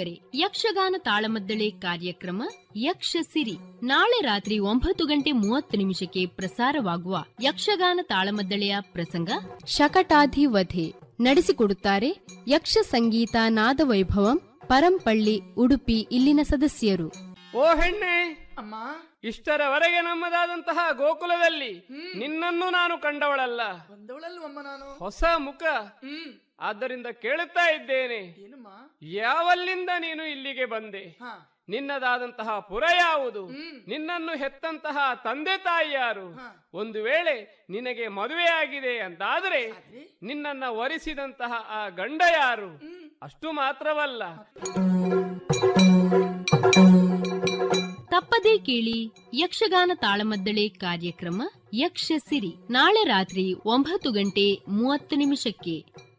ಕೇಳುಗರೆ ಯಕ್ಷಗಾನ ತಾಳಮದ್ದಳೆ ಕಾರ್ಯಕ್ರಮ ಯಕ್ಷ ಸಿರಿ ನಾಳೆ ರಾತ್ರಿ ಒಂಬತ್ತು ಗಂಟೆ ಮೂವತ್ತು ನಿಮಿಷಕ್ಕೆ ಪ್ರಸಾರವಾಗುವ ಯಕ್ಷಗಾನ ತಾಳಮದ್ದಳೆಯ ಪ್ರಸಂಗ ಶಕಟಾಧಿವಧೆ ನಡೆಸಿಕೊಡುತ್ತಾರೆ ಯಕ್ಷ ಸಂಗೀತ ನಾದವೈಭವಂ ಪರಂಪಳ್ಳಿ ಉಡುಪಿ ಇಲ್ಲಿನ ಸದಸ್ಯರು ಓ ಹೆಣ್ಣೆ ಅಮ್ಮ ಇಷ್ಟರವರೆಗೆ ನಮ್ಮದಾದಂತಹ ಗೋಕುಲದಲ್ಲಿ ನಿನ್ನನ್ನು ನಾನು ಕಂಡವಳಲ್ಲ ಬಂದವಳಲ್ವಮ್ಮ ನಾನು ಹೊಸ ಮುಖ ಹ್ಮ್ ಆದ್ದರಿಂದ ಕೇಳುತ್ತಾ ಇದ್ದೇನೆ ಏನಮ್ಮ ಯಾವಲ್ಲಿಂದ ನೀನು ಇಲ್ಲಿಗೆ ಬಂದೆ ಹಾ ನಿನ್ನದಾದಂತಹ ಪುರ ಯಾವುದು ಹ್ಮ್. ನಿನ್ನನ್ನು ಹೆತ್ತಂತಹ ತಂದೆ ತಾಯಿ ಯಾರು ಹಾ. ಒಂದು ವೇಳೆ ನಿನಗೆ ಮದುವೆಯಾಗಿದೆ ಅಂತಾದರೆ ಆದ್ರೆ? ನಿನ್ನನ್ನ ವರಿಸಿದಂತಹ ಆ ಗಂಡ ಯಾರು ಅಷ್ಟು ಮಾತ್ರವಲ್ಲ ತಪ್ಪದೇ ಕೇಳಿ ಯಕ್ಷಗಾನ ತಾಳಮದ್ದಳೆ ಕಾರ್ಯಕ್ರಮ ಯಕ್ಷ ಸಿರಿ ನಾಳೆ ರಾತ್ರಿ ಒಂಬತ್ತು ಗಂಟೆ ಮೂವತ್ತು ನಿಮಿಷಕ್ಕೆ